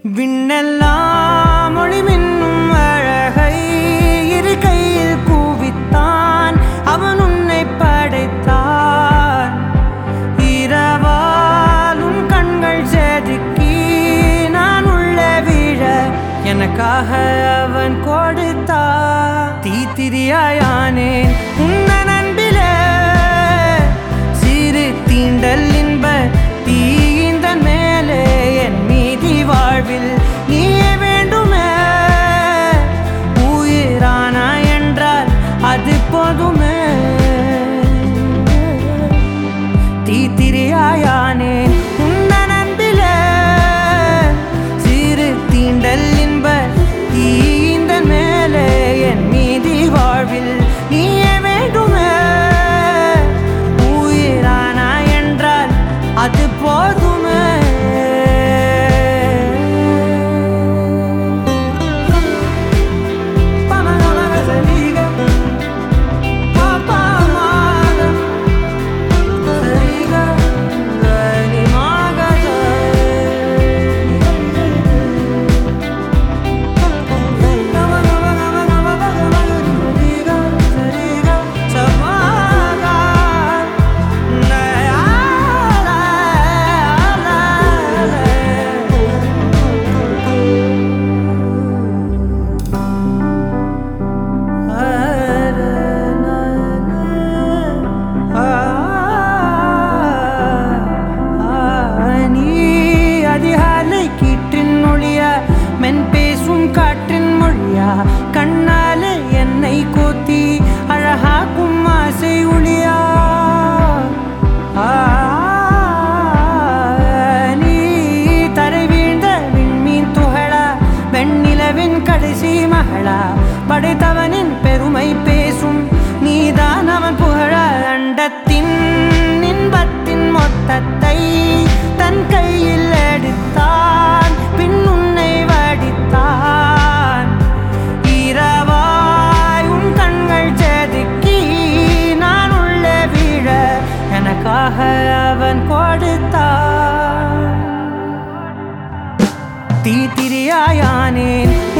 விண்ணெல்லாம் ஒளிமின்னும் அழகை இரு கையில் கூவித்தான் அவன் உன்னை படைத்தான் இரவால் உன் கண்கள் செதுக்கி நான் உள்ளே விழ எனக்காக அவன் கொடுத்தான் தீத்திரியாயானேன் உன்னன் அன்பிலே சிறு தீண்டல் இன்ப தீயிந்தன் மேலே என் மீதி வாழ்வில் நீயே வேண்டுமே உயிரானா என்றால் அது போதுமே தீத்திரியாயானேன் உன்னன் அன்பிலே சிறு தீண்டல் இன்ப தீயிந்தன் மேலே என் மீதி வாழ்வில் நீயே வேண்டுமே உயிரானா என்றால் அது போதுமே பமகமகசலிக, பாப்பாமாக, சரிக, கனிமாகத. நீ அதிகாலை கீற்றின் மொழியா மென் பேசும் காற்றின் மொழியா கண்ணாலே என்னை கோத்தி அழகாக்கும் ஆசை ஒளியா ஆ, நீ தரை வீழ்ந்த விண்மீன் துகளா வெண்ணிலவின் கடைசி மகளா படைத்தவனின் பெருமை பேசும் நீதான் அவன் புகழ அண்டத்தின் இன்பத்தின் மொத்தத்தை தன் கையில் எடுத்தான் பின் உன்னை வடித்தான் இரவாய் உன் கண்கள் செதுக்கி நான் உள்ளே விழ எனக்காக அவன் கொடுத்தான் தீத்திரியாயானேன்